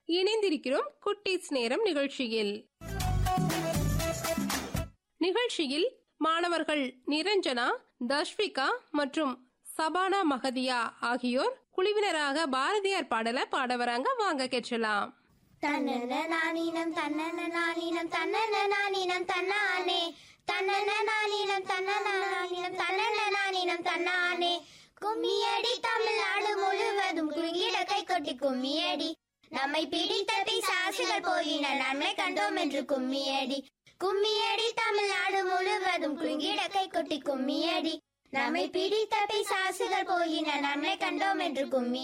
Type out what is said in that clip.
இணைந்திருக்கிறோம் குட்டீஸ் நேரம் நிகழ்ச்சியில் நிகழ்ச்சியில் மாணவர்கள் நிரஞ்சனா தஷ்விகா மற்றும் சபானா மகதியா ஆகியோர் குழுவினராக பாரதியார் பாடல பாட வராங்க வாங்க கேட்கலாம் தன்னன நானினம் தன்னன நானினம் தன்னன நானினம் தன்னானே தன்னன நானினம் தன்னன நானினம் தன்னன நானினம் தன்னானே கும்மியடி தமிழ்நாடு முழுவதும் குறுகிட கை கொட்டி கும்மியடி நம்மை பிடித்த பிசாசுகள் போயின நன்மை கண்டோம் என்று கும்மியடி கும்மியடி தமிழ்நாடு முழுவதும் குறுகிட கை கொட்டி கும்மியடி நம்மை பிடித்த பிசாசுகள் போயின நன்மை கண்டோம் என்று கும்மி